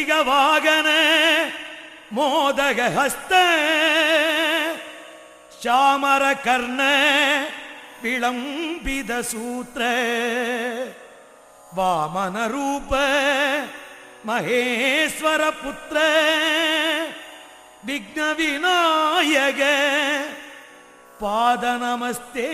மூஷிக வாகன மோதக ஹஸ்த சாமர கர்ண விளம்பித சூத்திர வாமன ரூப மகேஸ்வர புத்திர விக்ன விநாயக பாத நமஸ்தே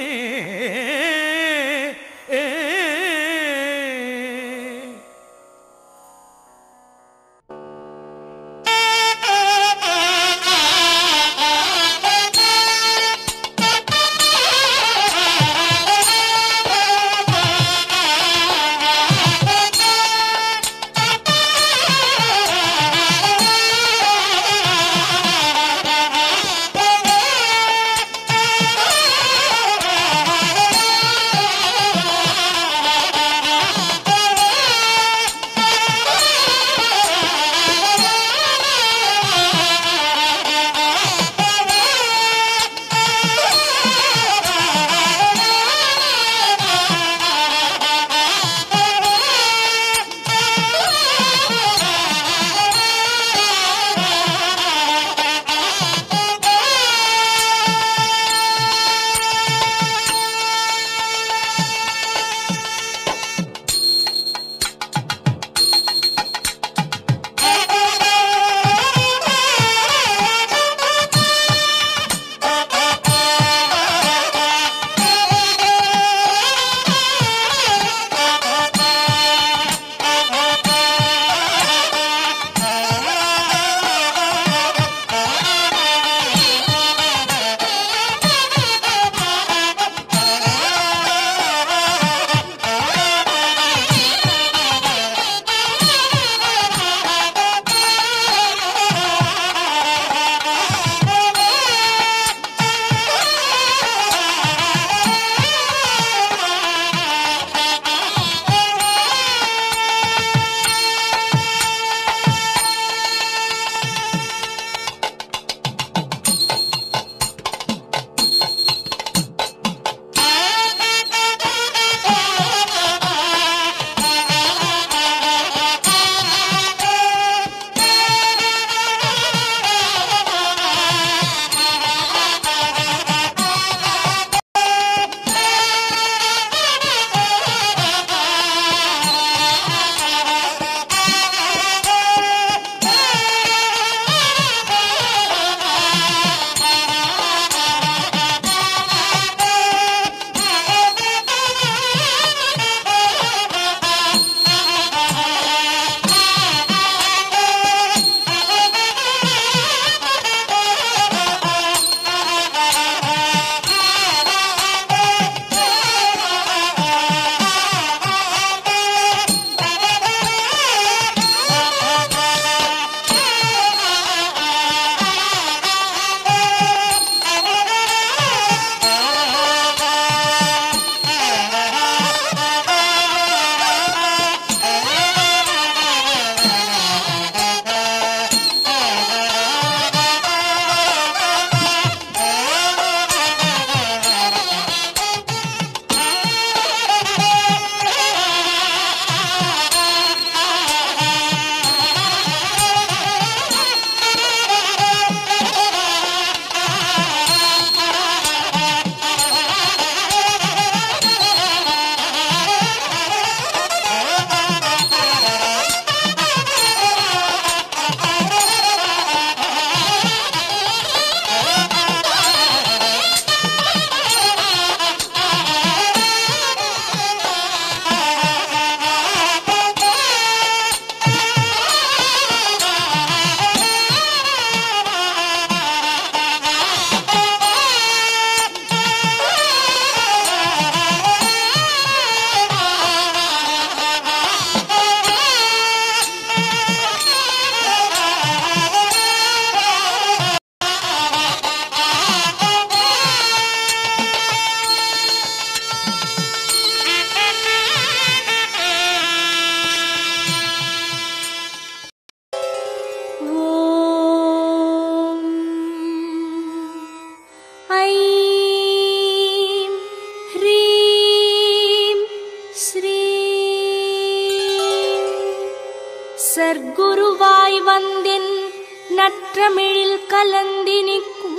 சர்க்குருவாய் வந்தென் நற்றமிழில் கலந்தினிக்கும்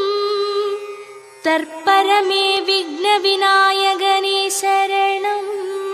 தற்பரமே விக்ன விநாயகனே சரணம்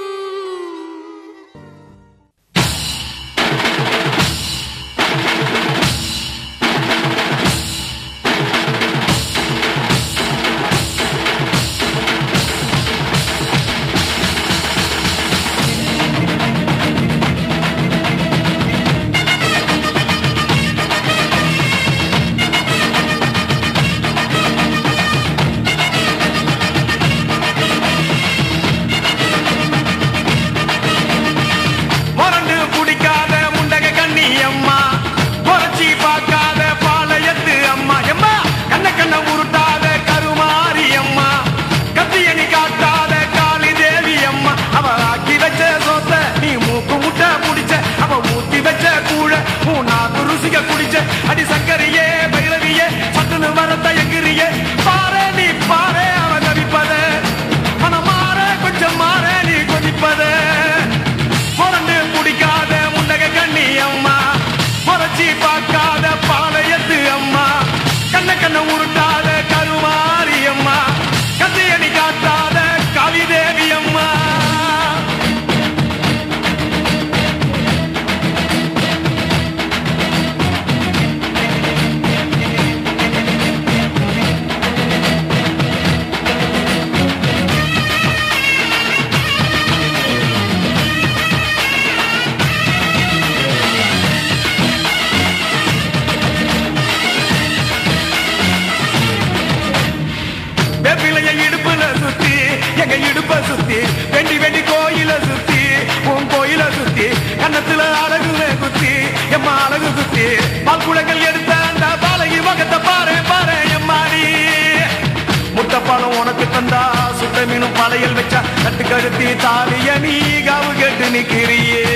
மறந்து குடிக்காத முண்டக கண்ணி அம்மா குறைச்சி பார்க்காத பாளையத்து அம்மா எம்மா கண்ண கண்ண உருட்டாத கருமாரி அம்மா கத்தியணி காட்டாத காளி தேவி அம்மா அவ ஆக்கி வச்ச சோத்த நீ மூக்கு முட்டை புடிச்ச அவ ஊத்தி வச்ச கூழ மூணாக்கு ருசிக குடிச்ச அடி சங்கரியே பைரவியே சட்டுன்னு வரத்த எங்கிரியே பாரு நீ பாரு அவ தவிப்பத மனம் மாற கொஞ்சம் மாற நீ கொதிப்பத புரண்டு குடிக்காத முண்டக கண்ணி அம்மா முறைச்சி பார்க்காத பாளையத்து அம்மா கண்ண கண்ண உருட்டாத கருமாரி அம்மா கத்தியணி காட்டாத கவிதேவி அம்மா வெப்பிலைய இடுப்புல சுத்தி எங்க இடுப்ப சுத்தி வெண்டி வெண்டி கோயில சுத்தி உன் கோயில சுத்தி கன்னத்துல அழகுல குத்தி எம்மா அழகு குத்தி பால் குளங்கள் எடுத்த அந்த பாலகி முகத்தை பாரு பாரு எம்மாடி முட்டைப்பாலம் உனக்கு தந்தா சுட்ட மீனும் பழையல் வச்சா கட்டு கழுத்தி தாலிய நீ காவு கேட்டு நிக்கிறியே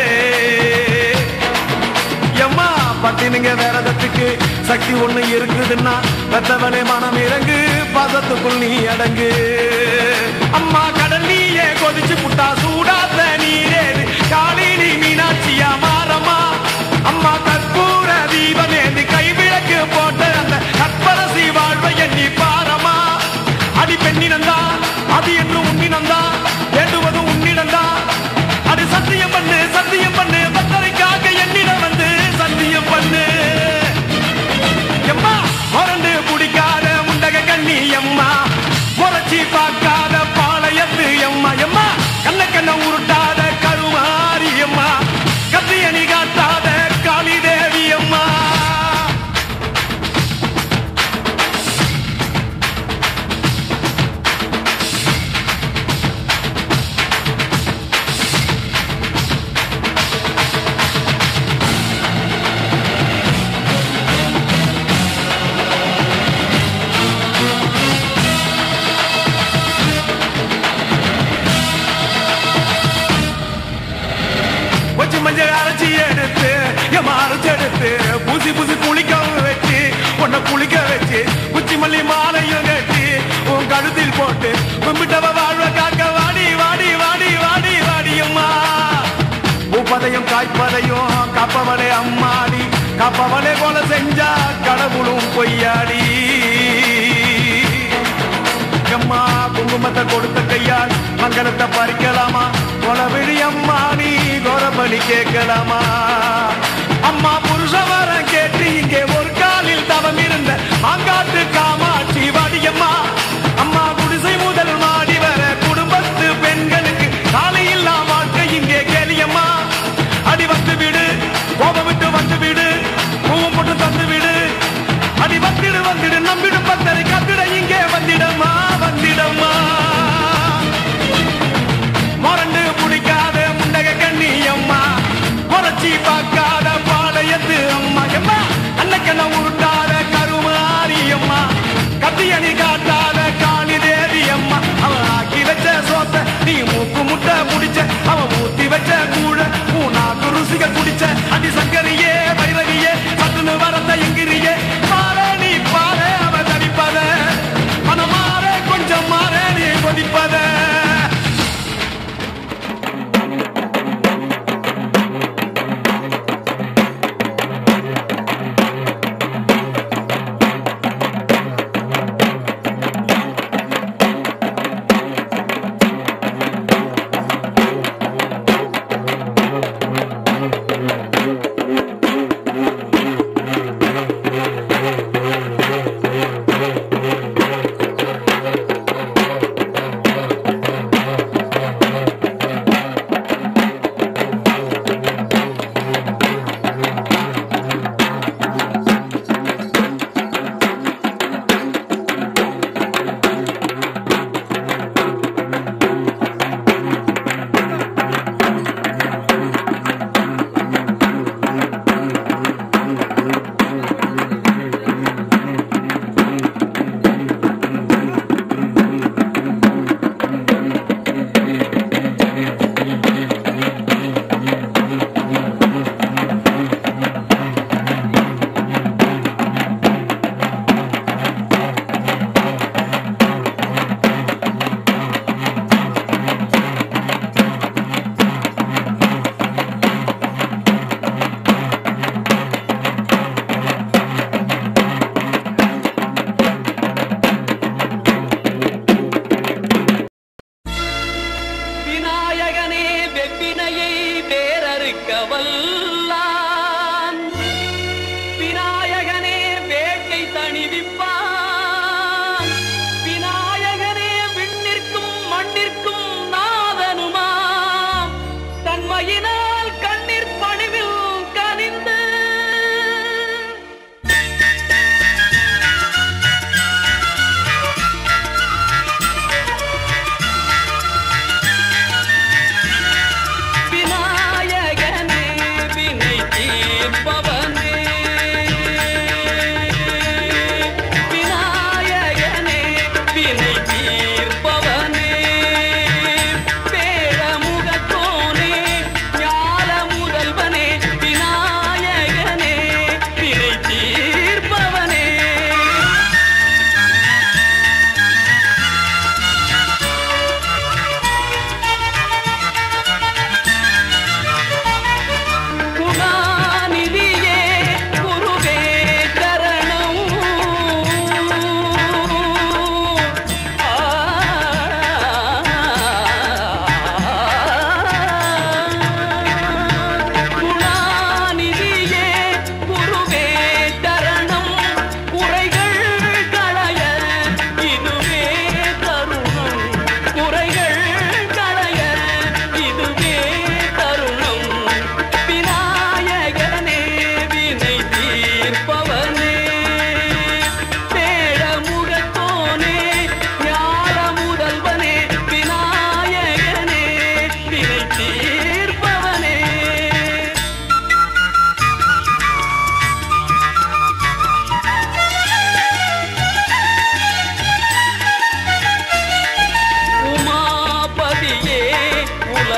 எம்மா பட்டினுங்க வேறதத்துக்கு சக்தி ஒண்ணு இருக்குதுன்னா பெத்தவனே மனம் இறங்கு பதத்துக்குள் நீ அடங்கு அம்மா கடல் நீயே கொதிச்சு புட்டா சூடாத்த நீரேது காளினி மீனாட்சியா மாறம்மா அம்மா கற்பூர தீபமேந்தி கைவிளக்கு போட்ட அந்த கற்பரசி வாழ்வை எண்ணி பாரம்மா அடி பெண்ணினந்தா அது என்று உன்னினந்தா வேண்டுவது உன்னிடந்தா அது சத்தியம் பண்ணு சத்தியம் பண்ணு பத்தரைக்காக என்னிடம் வந்து சத்தியம் பண்ணு எம்மா முரண்டு குடிக்காத முண்டக கண்ணி எம்மா முறைச்சி பார்க்காத பாளையத்து எம்மா எம்மா கண்ண கண்ண உருட்டாத கருமாரி எம்மா கத்தியணி காட்டாத காளி தேவி அம்மா வச்சு மஞ்சள் அரைச்சி எடுத்து எம்மா அரைச்சி எடுத்து பூசி பூசி குளிக்கவும் வச்சு உன்னை குளிக்க வச்சு குச்சி மல்லி மாலையும் கட்டி உன் கழுத்தில் போட்டு கும்பிட்டவ வாழ்வ காக்க வாடி வாடி வாடி வாடி வாடி அம்மா பூப்பதையும் காய்ப்பதையும் காப்பவளே அம்மாடி காப்பவளே போல செஞ்சா கடவுளும் பொய்யாடி அம்மா குங்குமத்தை கொடுத்த கையால் மங்களத்தை பறிக்கலாமா கொலவிழி அம்மா நீ கோரபலி கேட்கலாமா அம்மா புருஷ வரம் கேட்டு இங்கே ஒரு காலில் தவம் இருந்த மாங்காட்டு காமாட்சி வாடியம்மா அம்மா குடிசை முதல் மாடி வர குடும்பத்து பெண்களுக்கு காலை இல்லா வாழ்க்கை இங்கே கேளியம்மா அடி வந்து விடு கோபம் விட்டு வந்து விடு பூவும் போட்டு தந்து விடு அடி வந்திடு வந்திடு நம்பிடு பத்தரை கத்திட இங்கே வந்திடம்மா வந்திடம்மா மொரண்டு பிடிக்காத முண்டக கண்ணி அம்மா முறைச்சி பார்க்காத பாளையத்து அம்மா எம்மா அன்னக்கண்ண உருட்டாத கருமாரி அம்மா கத்தியணி காட்டாத காளி தேவி அம்மா அவன் ஆக்கி வச்ச சோத்த நீ மூக்கு முட்டை புடிச்ச அவன் ஊத்தி வச்ச கூழ பூனாக்கு ருசிக குடிச்ச அடி சங்கரியே பைரவியே சட்டுன்னு வரத்த எங்கிரியே பாரு நீ பாரு அவ தடிப்பத மனம் மாற கொஞ்சம் மாற நீ கொதிப்பத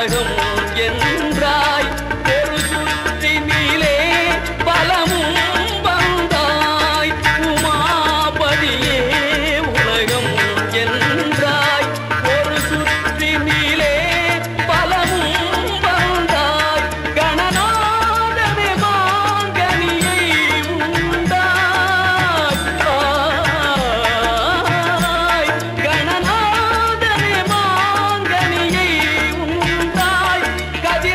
உலகம் என்றாய் ஒரு சுற்றினிலே பலமும் வந்தாய் உமாபதியே உலகம் என்றாய் ஒரு சுற்றினிலே பலமும் வந்தாய் கணநாதனே மாங்கனியை உண்டாய் கணநாதனே மாங்கனியை உண்டாய் கதிர்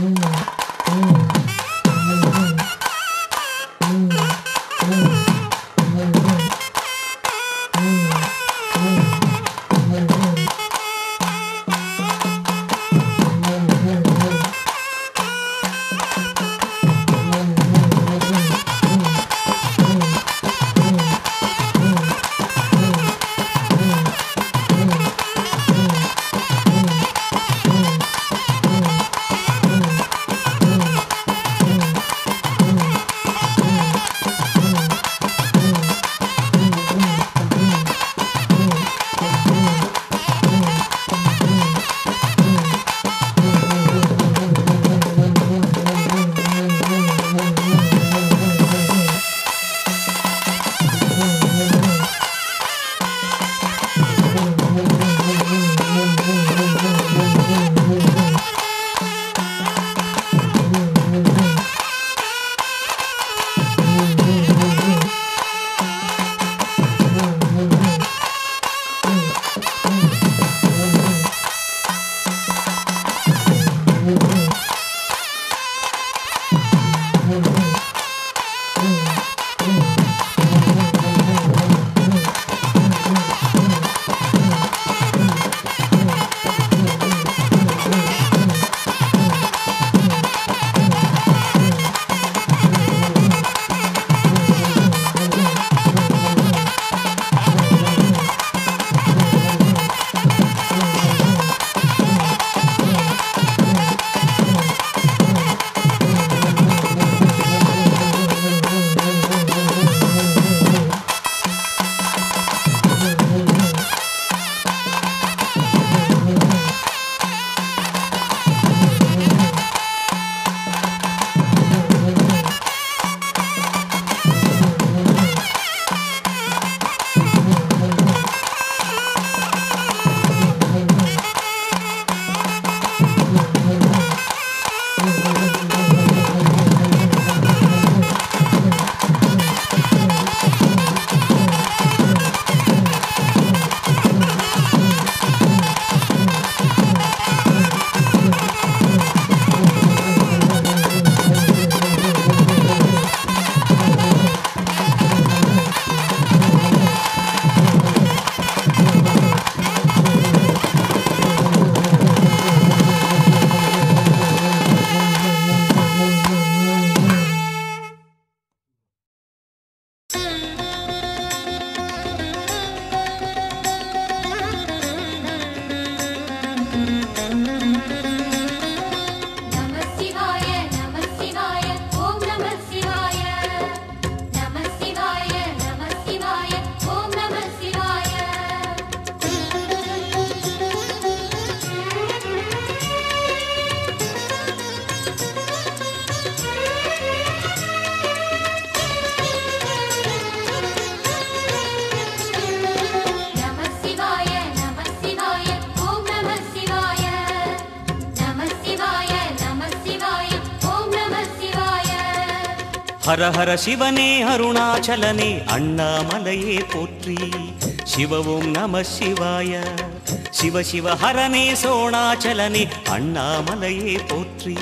ஹர ஹர சிவனே அருணாச்சலனே அண்ணாமலையே போற்றி சிவவும் நம சிவாய சிவ சிவ ஹரனே சோணாச்சலனே அண்ணாமலையே போற்றி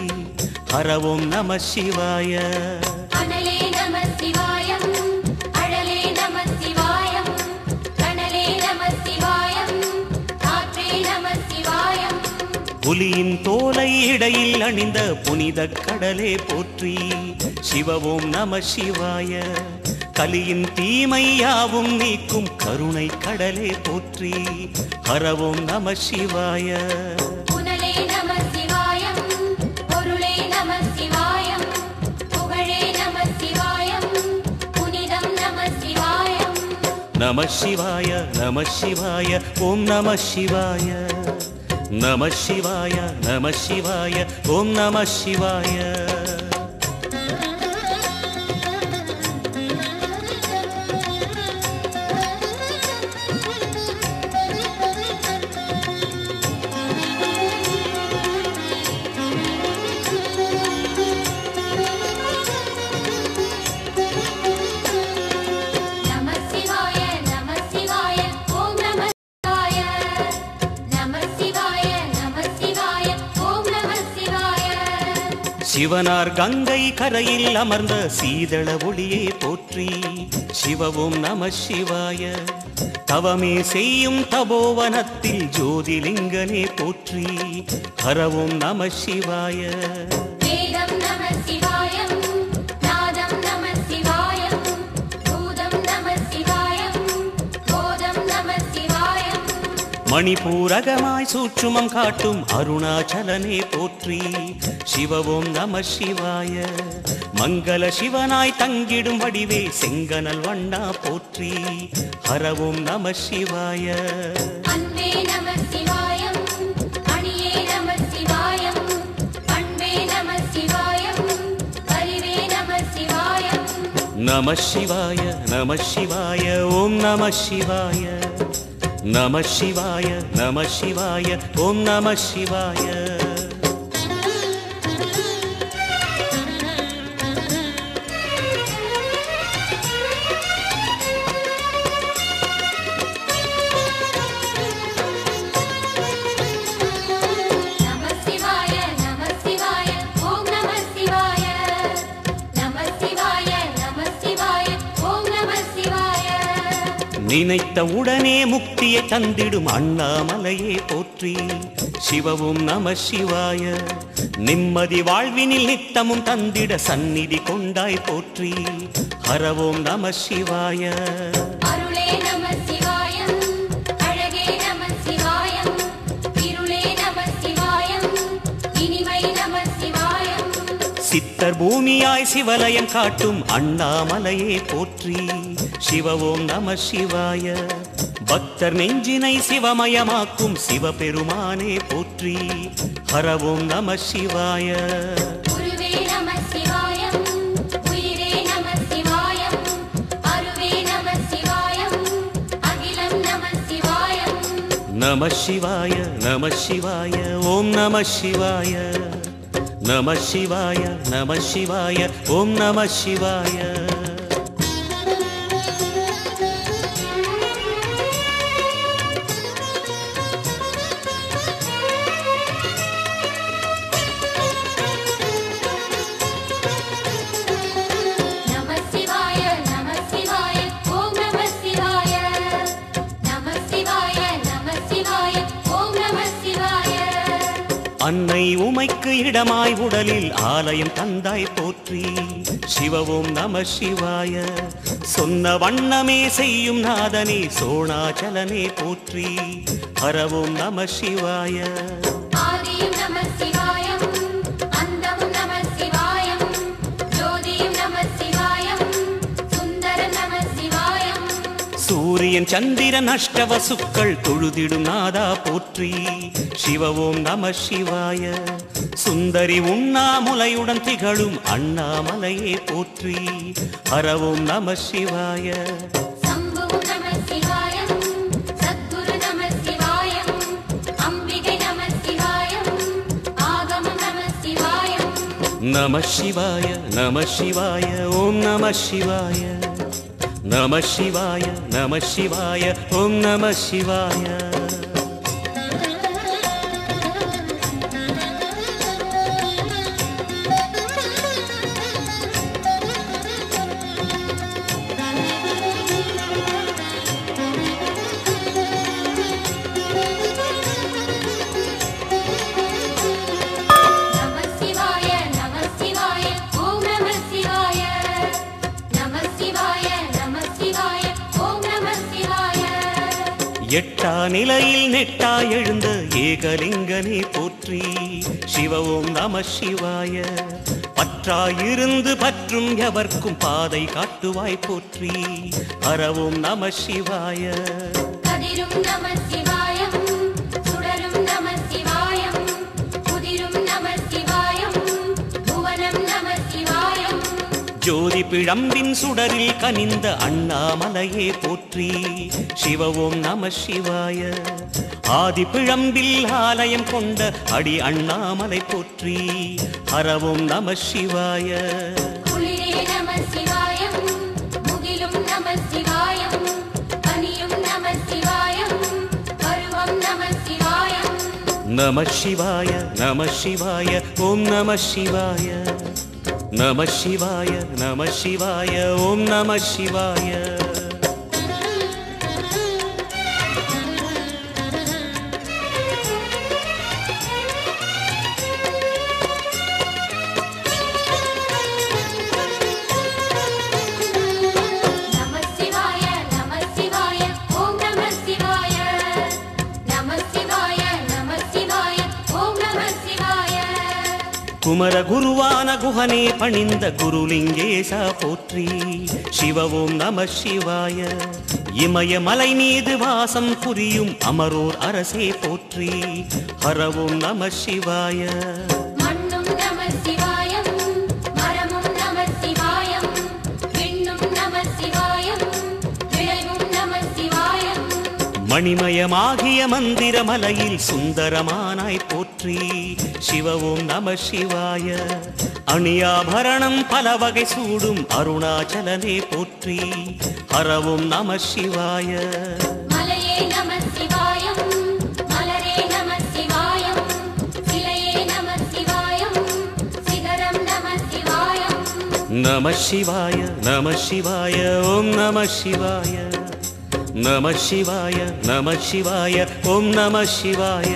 ஹரவும் நம சிவாய அனலே நம சிவாயம் அழலே நம சிவாயம் கனலே நம சிவாயம் காற்றே நம சிவாயம் புலியின் தோலை இடையில் அணிந்த புனித கடலே போற்றி சிவவும் நம சிவாய கலியின் தீமையாவும் நீக்கும் கருணை கடலே போற்றி ஹரவும் நம சிவாய புனலே நம சிவாயம் பொருளே நம சிவாயம் புகழே நம சிவாயம் புனிதம் நம சிவாயம் நம சிவாய நம சிவாய ஓம் நம சிவாய நம சிவாய நம சிவாய ஓம் நம சிவாய நம சிவாய நம சிவாய ஓம் நம சிவாய நம சிவாய நம சிவாய ஓம் நம சிவாய சிவனார் கங்கை கரையில் அமர்ந்த சீதள ஒளியே போற்றி சிவவும் நம சிவாய தவமே செய்யும் தபோவனத்தில் ஜோதிலிங்கனே போற்றி ஹரவும் நம சிவாய வேதம் நம சிவாயம் நாதம் நம சிவாயம் பூதம் நம சிவாயம் போதம் நம சிவாயம் மணிபூரகமாய் சூற்றுமம் காட்டும் அருணாச்சலனே போற்றி சிவவும் நம சிவாய மங்கள சிவனாய் தங்கிடும் வடிவே செங்கனல் வண்ணா போற்றி ஹரவும் நம சிவாய அன்பே நம சிவாயம் அணியே நம சிவாயம் அன்பே நம சிவாயம் அறிவே நம சிவாயம் நம சிவாய நம சிவாய ஓம் நம சிவாய நம சிவாய நம சிவாய ஓம் நம சிவாய நம சிவாய நம சிவாய ஓம் நம சிவாய நம சிவாய நம சிவாய ஓம் நம சிவாய நினைத்த உடனே முக்தியை தந்திடும் அண்ணாமலையே போற்றி சிவவும் நம சிவாய நிம்மதி வாழ்வினில் நித்தமும் தந்திட சந்நிதி கொண்டாய் போற்றி ஹரவோம் நம சிவாய அருளே நம சிவாயம் அழகே நம சிவாயம் இருளே நம சிவாயம் இனிமை நம சிவாயம் சித்தர் பூமியாய் சிவலயம் காட்டும் அண்ணாமலையே போற்றி சிவவோம் நம சிவாய பக்தர் நெஞ்சினை சிவமயமாக்கும் சிவபெருமானே போற்றி ஹரவோம் நம சிவாய குருவே நம சிவாயம் உயிரே நம சிவாயம் அருவே நம சிவாயம் அகிலம் நம சிவாயம் நம சிவாய நம சிவாய ஓம் நம சிவாய நம சிவாய நம சிவாய ஓம் நம சிவாய நம சிவாய நம சிவாய ஓம் நம சிவாய நம சிவாய நம சிவாய ஓம் நம சிவாய அன்னை உமைக்கு இடமாய் உடலில் ஆலயம் தந்தாய் போற்றி சிவவோம் நம சிவாய சொன்ன வண்ணமே செய்யும் நாதனே சோணாச்சலனே போற்றி ஹரவோம் நம சிவாய ஆதியும் நம சிவாயம் அந்தமும் நம சிவாயம் ஜோதியும் நம சிவாயம் சுந்தரம் நம சிவாயம் சூரியன் சந்திரன் அஷ்டவசுக்கள் தொழுதிடும் நாதா போற்றி சிவவோம் நம சிவாய சுந்தரி உண்ணாமுலையுடன் திகழும் அண்ணாமலையே போற்றி ஹரவோம் நம சிவாய சம்புவும் நம சிவாயம் சத்குரு நம சிவாயம் அம்பிகை நம சிவாயம் ஆகமம் நம சிவாயம் நம சிவாய நம சிவாய ஓம் நம சிவாய நம சிவாய நம சிவாய ஓம் நம சிவாய நம சிவாய நம சிவாய ஓம் நம சிவாய நம சிவாய நம சிவாய ஓம் நம சிவாய எட்டா நிலையில் நெட்டா எழுந்த ஏகலிங்கனே போற்றி சிவவோம் நம சிவாய பற்றாயிருந்து பற்றும் எவர்க்கும் பாதை காட்டுவாய் போற்றி அறவோம் நம சிவாய கதிரும் நம சிவாயம் சுடரும் நம சிவாயம் புதிரும் நம சிவாயம் புவனம் நம சிவாயம் ஜோதி பிழம்பின் சுடரில் கனிந்த அண்ணாமலையே போற்றி சிவவோம் நம சிவாய ஆதி பிழம்பில் ஆலயம் கொண்ட அடி அண்ணாமலை போற்றி ஹரவோம் நம சிவாய குளிரே நம சிவாயம் முகிலும் நம சிவாயம் பனியும் நம சிவாயம் பருவம் நம சிவாயம் நம சிவாய நம சிவாய ஓம் நம சிவாய நம சிவாய நம சிவாய ஓம் நம சிவாய நம சிவாய நம சிவாய ஓம் நம சிவாய நம சிவாய நம சிவாய ஓம் நம சிவாய குமர குருவான குஹனே பணிந்த குருலிங்கேசா போற்றி சிவ ஓம் நம சிவாய இமய மலை மீது வாசம் புரியும் அமரோர் அரசே போற்றி ஹர ஓம் நம சிவாய மண்ணும் நம சிவாயம் மரமும் நம சிவாயம் விண்ணும் நம சிவாயம் விளைவும் நம சிவாயம் மணிமயமாகிய மந்திர மலையில் சுந்தரமானாய் போற்றி சிவ ஓம் நம சிவாய அணியாபரணம் பல வகை சூடும் அருணாச்சலனே போற்றி ஹரவும் நம சிவாய மலையே நம சிவாயம் மலரே நம சிவாயம் சிலையே நம சிவாயம் சிகரம் நம சிவாயம் நம சிவாய நம சிவாய ஓம் நம சிவாய நம சிவாய நம சிவாய ஓம் நம சிவாய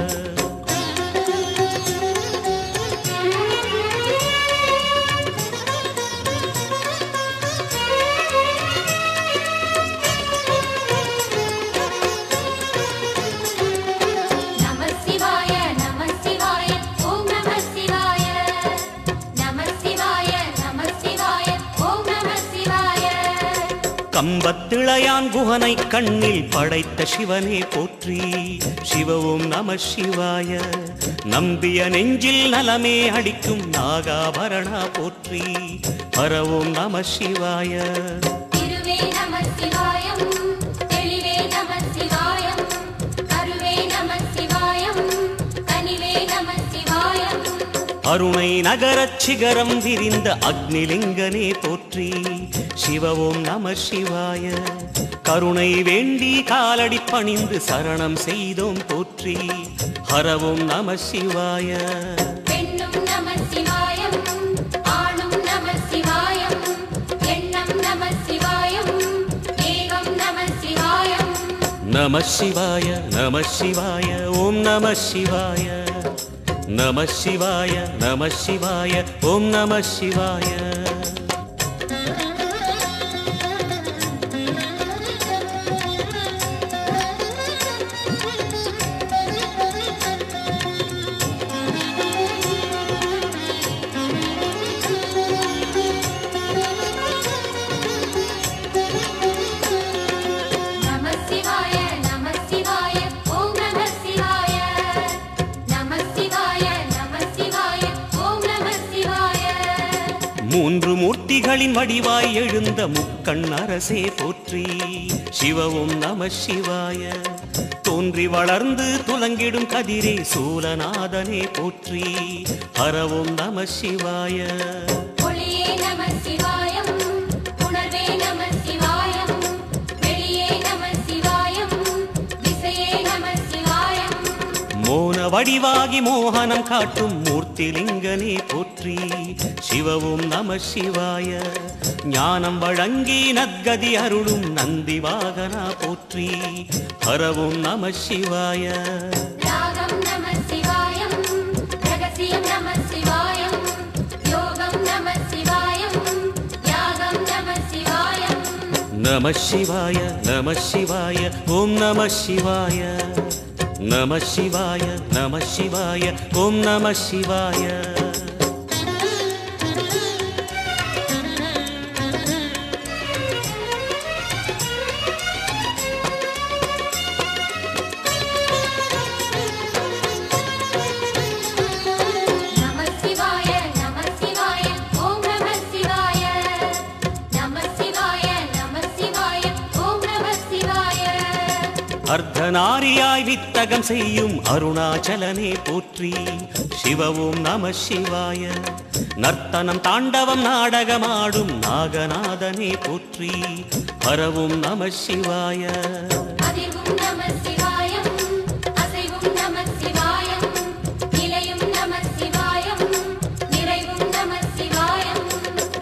நம சிவாய நம சிவாய ஓம் நம சிவாய நம சிவாய நம சிவாய ஓம் நம சிவாய கம்பத்திளையான் குஹனை கண்ணில் படைத்த சிவனே போற்றி சிவ ஓம் நம சிவாய நம்பிய நெஞ்சில் நலமே அடிக்கும் நாகாபரணா போற்றி ஹர ஓம் நம சிவாய திருவே நம சிவாயம் தெளிவே நம சிவாயம் கருவே நம சிவாயம் கனிவே நம சிவாயம் அருணை நகரச் சிகரம் விரிந்த அக்னிலிங்கனே போற்றி சிவ ஓம் நம சிவாய கருணை வேண்டி காலடி பணிந்து சரணம் செய்தோம் போற்றி ஹரவோம் நம சிவாய பெண்ணும் நம சிவாயம் ஆணும் நம சிவாயம் எண்ணம் நம சிவாயம் ஏகம் நம சிவாயம் நம சிவாய நம சிவாய ஓம் நம சிவாய நம சிவாய நம சிவாய ஓம் நம சிவாய நம சிவாய நம சிவாய ஓம் நம சிவாய நம சிவாய நம சிவாய ஓம் நம சிவாய மூன்று மூர்த்திகளின் வடிவாய் எழுந்த முக்கண் அரசே போற்றி சிவவும் நம சிவாய தோன்றி வளர்ந்து துலங்கிடும் கதிரே சூலநாதனே போற்றி ஹரவும் நம சிவாய ஒளியே நம சிவாயம் உணர்வே நம சிவாயம் வெளியே நம சிவாயம் திசையே நம சிவாயம் மோன வடிவாகி மோகனம் காட்டும் மூர்த்திலிங்கனே போற்றி சிவவும் நம சிவாய ஞானம் வழங்கி நத்கதி அருளும் நந்தி வாகனா போற்றி ஹரவும் நம சிவாய ராகம் நம சிவாயம் ரகசியம் நம சிவாயம் யோகம் நம சிவாயம் யாகம் நம சிவாயம் நம சிவாய நம சிவாய ஓம் நம சிவாய நம சிவாய நம சிவாய ஓம் நம சிவாய நம சிவாய நம சிவாய ஓம் நம சிவாய நம சிவாய நம சிவாய ஓம் நம சிவாய அர்த்தநாரியாய் வித்தகம் செய்யும் அருணாச்சலனே போற்றி சிவவும் நம சிவாய நர்த்தனம் தாண்டவம் நாடகமாடும் நாகநாதனே போற்றி ஹரவும் நம சிவாய அதிர்வும் நம சிவாயம் அசைவும் நம சிவாயம்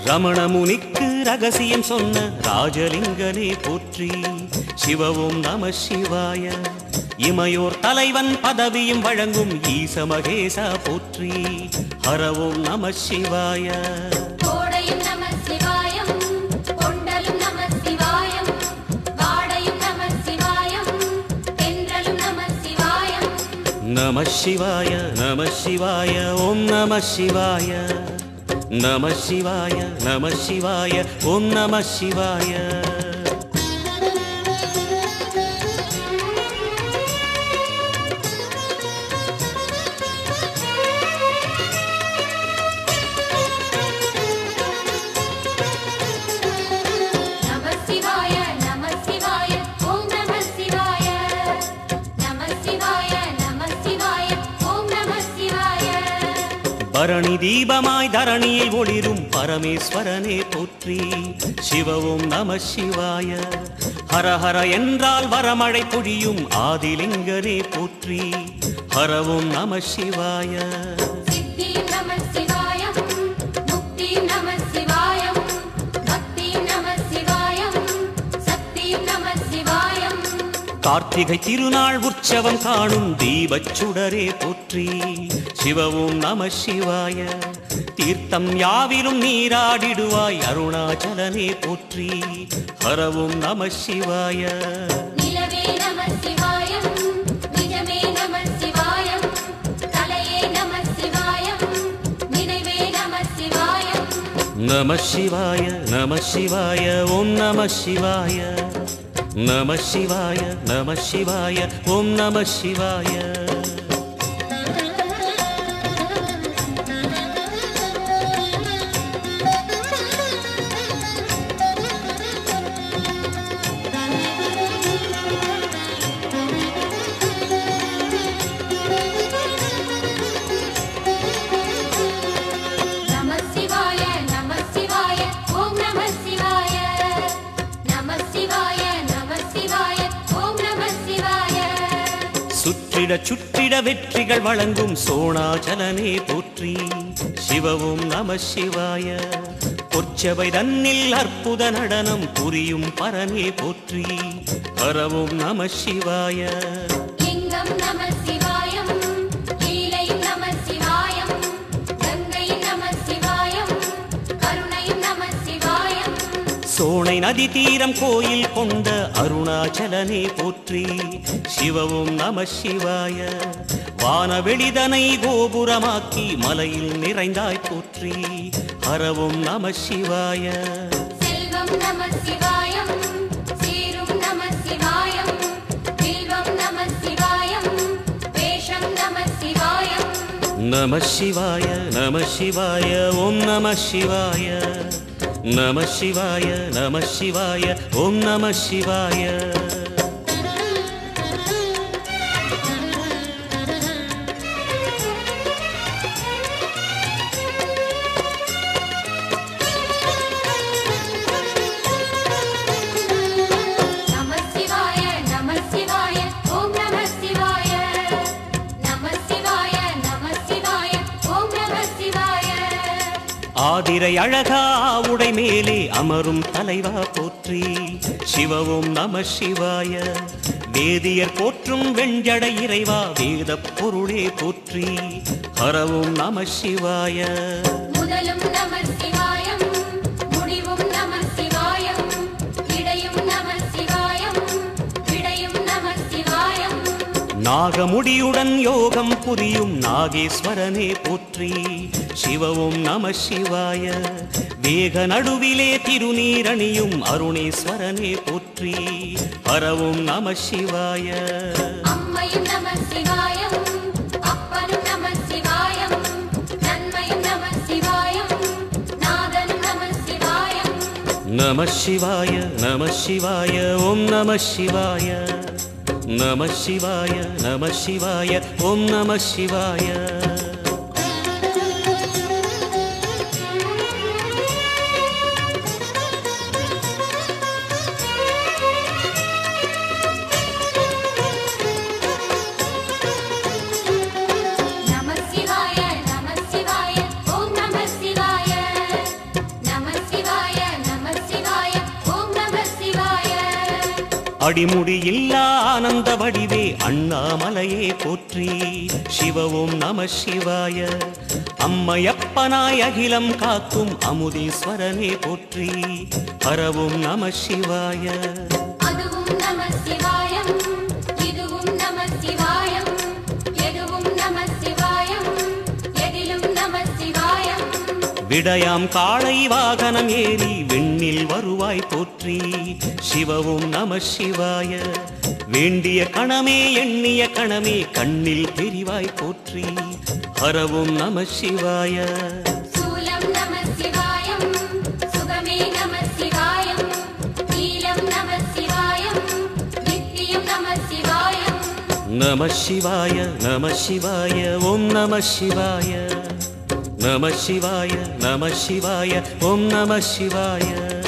ரமணமுனிக்கு ரகசியம் சொன்ன ராஜலிங்கனே போற்றி சிவவும் நம சிவாய இமையோர் தலைவன் பதவியும் வழங்கும் ஈச மகேசா போற்றி ஹரவும் நம சிவாய கோடையும் நம சிவாயம் கொண்டலும் நம சிவாயம் வாடையும் நம சிவாயம் தென்றலும் நம சிவாயம் நம சிவாய நம சிவாய ஓம் நம சிவாய நம சிவாய நம சிவாய ஓம் நம சிவாய நம சிவாய நம சிவாய ஓம் நம சிவாய நம சிவாய நம சிவாய ஓம் நம சிவாய பரணி தீபமாய் தரணியில் ஒளிரும் பரமேஸ்வரனே போற்றி சிவவும் நம சிவாய ஹர ஹர என்றால் வரமழை பொழியும் ஆதிலிங்கனே போற்றி ஹரவும் நம சிவாய சித்தியும் நம சிவாயம் முக்தியும் நம சிவாயம் பக்தியும் நம சிவாயம் சக்தியும் நம சிவாயம் கார்த்திகை திருநாள் உற்சவம் காணும் தீபச் சுடரே போற்றி சிவவும் நம சிவாய தீர்த்தம் யாவிலும் நீராடிடுவாய் அருணாச்சலனே போற்றி ஹரவும் நம சிவாய நிலவே நம சிவாயம் நிஜமே நம சிவாயம் கலையே நம சிவாயம் நினைவே நம சிவாயம் நம சிவாய நம சிவாய ஓம் நம சிவாய நம சிவாய நம சிவாய ஓம் நம சிவாய நம சிவாய நம சிவாய ஓம் நம சிவாய நம சிவாய நம சிவாய ஓம் நம சிவாய சுற்றிட சுற்றிட வெற்றிகள் வழங்கும் சோணாச்சலனே போற்றி சிவவும் நம சிவாய பொற்சபை தன்னில் அற்புத நடனம் புரியும் பரனே போற்றி ஹரவும் நம சிவாய லிங்கம் நம சிவாயம் லீலையும் நம சிவாயம் கங்கையும் நம சிவாயம் கருணையும் நம சிவாயம் சோனை நதி தீரம் கோயில் கொண்ட அருணாச்சலனே போற்றி சிவவும் நம சிவாய வானவெளிதனை கோபுரமாக்கி மலையில் நிறைந்தாய் போற்றி ஹரவும் நம சிவாய செல்வம் நம சிவாயம் சீரும் நம சிவாயம் வில்வம் நம சிவாயம் வேஷம் நம சிவாயம் நம சிவாய நம சிவாய ஓம் நம சிவாய நம சிவாய நம சிவாய ஓம் நம சிவாய நம சிவாய நம சிவாய ஓம் நம சிவாய நம சிவாய நம சிவாய ஓம் நம சிவாய ஆதிரை அழகா உடை மேலே அமரும் தலைவா போற்றி சிவவும் நம சிவாய வேதியர் போற்றும் வெண்ஜட இறைவா வேத பொருளே போற்றி ஹரவும் நம சிவாய முதலும் நம சிவாயம் முடிவும் நம சிவாயம் இடையும் நம சிவாயம் விடையும் நம சிவாயம் நாகமுடியுடன் யோகம் புரியும் நாகேஸ்வரனே போற்றி சிவவும் நம சிவாய வேக நடுவிலே திருநீரணியும் அருணேஸ்வரனே போற்றி ஹரவும் நம சிவாய அம்மையும் நம சிவாயம் அப்பனும் நம சிவாயம் நன்மையும் நம சிவாயம் நாதனும் நம சிவாயம் நம சிவாய நம சிவாய ஓம் நம சிவாய நம சிவாய நம சிவாய ஓம் நம சிவாய நம சிவாய நம சிவாய ஓம் நம சிவாய நம அடிமுடி இல்லா ஆனந்த வடிவே அண்ணாமலையே போற்றி சிவவும் நம சிவாய அம்மையப்பனாய் அகிலம் காக்கும் அமுதீஸ்வரனே போற்றி பரவும் நம சிவாய அதுவும் நம சிவாயம் இதுவும் நம சிவாயம் எதுவும் நம சிவாயம் எதிலும் நம சிவாயம் விடயாம் காளை வாகனம் ஏறி விண்ணில் வருவாய் போற்றி சிவவும் நம சிவாய வேண்டிய கணமே எண்ணிய கணமே கண்ணில் தெரிவாய் போற்றி ஹரவும் நம சிவாய சூலம் நம சிவாயம் சுகமே நம சிவாயம் நீலம் நம சிவாயம் நித்தியம் நம சிவாயம் நம சிவாய நம சிவாய ஓம் நம சிவாய நம சிவாய நம சிவாய ஓம் நம சிவாய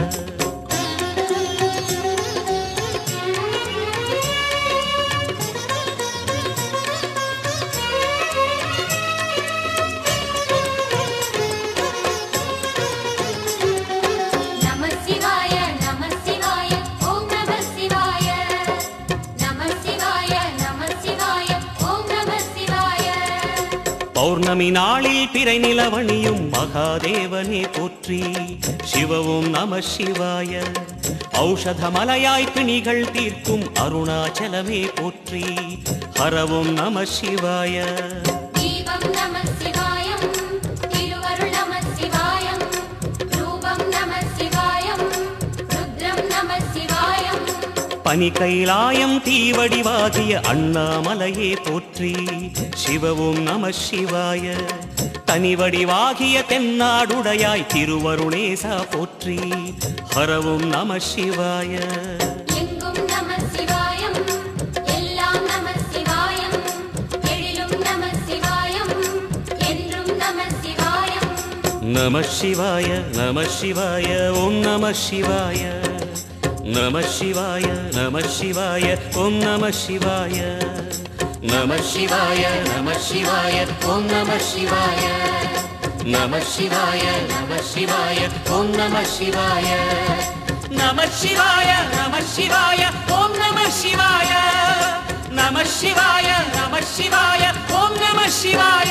நம சிவாய நம சிவாய ஓம் நம சிவாய நம சிவாய நம சிவாய ஓம் நம சிவாய பௌர்ணமி நாளில் பிறை நிலவணியும் மகாதேவனே போற்றி சிவவும் நம சிவாய ஔஷதமலையாய் பிணிகள் தீர்க்கும் அருணாச்சலமே போற்றி ஹரவும் நம சிவாய தீபம் நம சிவாயம் திருவருள் நம சிவாயம் ரூபம் நம சிவாயம் ருத்ரம் நம சிவாயம் பனி கைலாயம் தீவடிவாகிய அண்ணாமலையே போற்றி சிவவும் நம சிவாய தனிவடிவாகிய தென்னாடுடையாய் திருவருணேசா போற்றி ஹரவும் நம சிவாய எங்கும் நம சிவாயம் எல்லாம் நம சிவாயம் எழிலும் நம சிவாயம் என்றும் நம சிவாயம் நம சிவாய நம சிவாய ஓம் நம சிவாய நம சிவாய நம சிவாய ஓம் நம சிவாய நம சிவாய நம சிவாய ஓம் நம சிவாய நம சிவாய நம சிவாய ஓம் நம சிவாய நம சிவாய நம சிவாய ஓம் நம சிவாய நம சிவாய நம சிவாய ஓம் நம சிவாய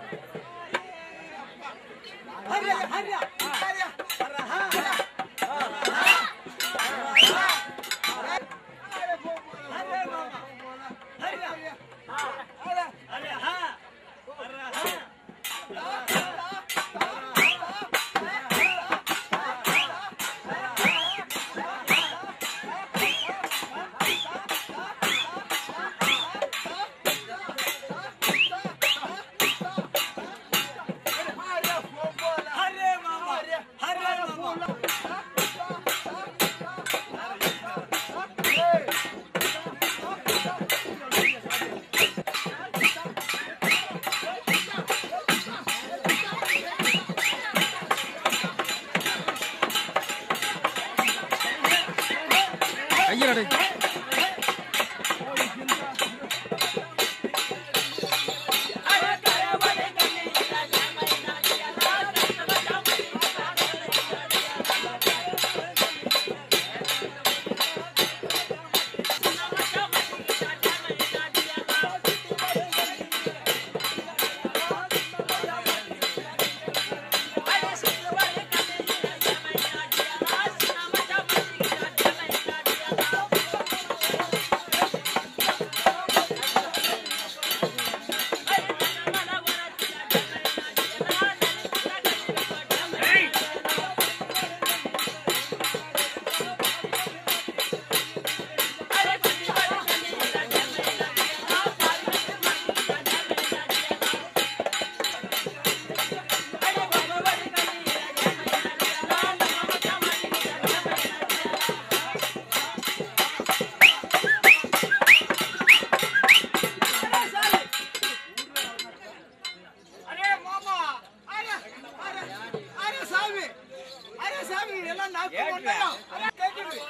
அரே மாமா அரே அரே அரே சாமி அரே சாமி எல்லாம் நாக்கு ஒண்ணையா அரே கேக்குது